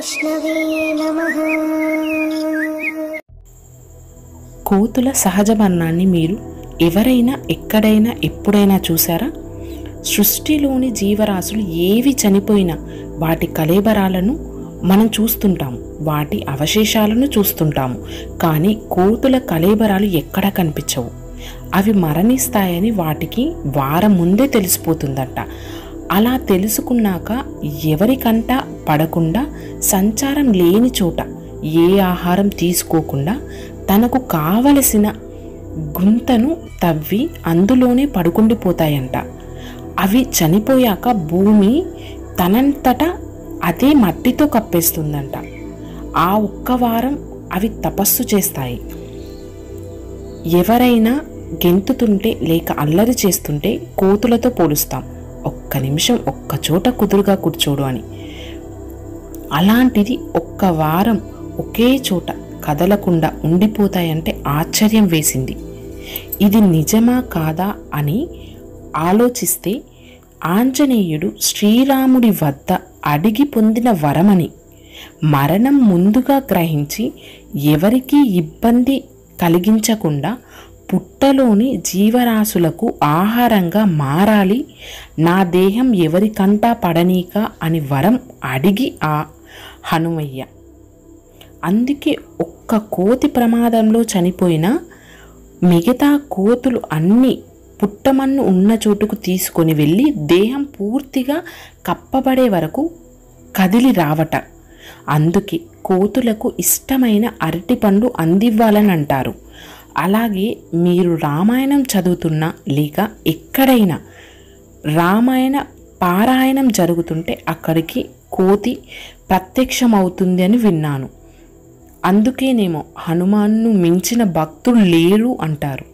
వైష్ణవే నమః కోతుల సహజ మరణాన్ని మీరు ఎవరైనా ఎక్కడైనా ఎప్పుడైనా చూసారా సృష్టిలోని జీవరాశులు ఏవి చనిపోయినా వాటి కలేబరాలను మనం చూస్తుంటాము వాటి అవశేషాలను చూస్తుంటాము కానీ కోతుల కలేబరాలు ఎక్కడా కనిపించవు అవి మరణిస్తాయని వాటికి వారం ముందే తెలిసిపోతుందట అలా తెలుసుకున్నాక ఎవరికంట పడకుండా సంచారం లేని చోట ఏ ఆహారం తీసుకోకుండా తనకు కావలసిన గుంతను తవ్వి అందులోనే పడుకుండిపోతాయంట అవి చనిపోయాక భూమి తనంతట అదే మట్టితో కప్పేస్తుందంట ఆ ఒక్క వారం అవి తపస్సు చేస్తాయి ఎవరైనా గెంతుతుంటే లేక అల్లరి చేస్తుంటే కోతులతో పోలుస్తాం ఒక్క నిమిషం ఒక్క చోట కుదురుగా కూర్చోడు అని అలాంటిది ఒక్క వారం ఒకే చోట కదలకుండా ఉండిపోతాయంటే ఆశ్చర్యం వేసింది ఇది నిజమా కాదా అని ఆలోచిస్తే ఆంజనేయుడు శ్రీరాముడి వద్ద అడిగి పొందిన వరమని మరణం ముందుగా గ్రహించి ఎవరికీ ఇబ్బంది కలిగించకుండా పుట్టలోని జీవరాశులకు ఆహారంగా మారాలి నా దేహం ఎవరికంటా పడనీక అని వరం అడిగి ఆ హనుమయ్య అందుకే ఒక్క కోతి ప్రమాదంలో చనిపోయినా మిగతా కోతులు అన్నీ పుట్టమన్ను ఉన్న చోటుకు తీసుకొని వెళ్ళి దేహం పూర్తిగా కప్పబడే వరకు కదిలి రావట అందుకే కోతులకు ఇష్టమైన అరటిపండు అందివ్వాలని అంటారు అలాగే మీరు రామాయణం చదువుతున్నా లేక ఎక్కడైనా రామాయణ పారాయణం జరుగుతుంటే అక్కడికి కోతి ప్రత్యక్షమవుతుంది అని విన్నాను అందుకేనేమో హనుమాన్ను మించిన భక్తులు లేరు అంటారు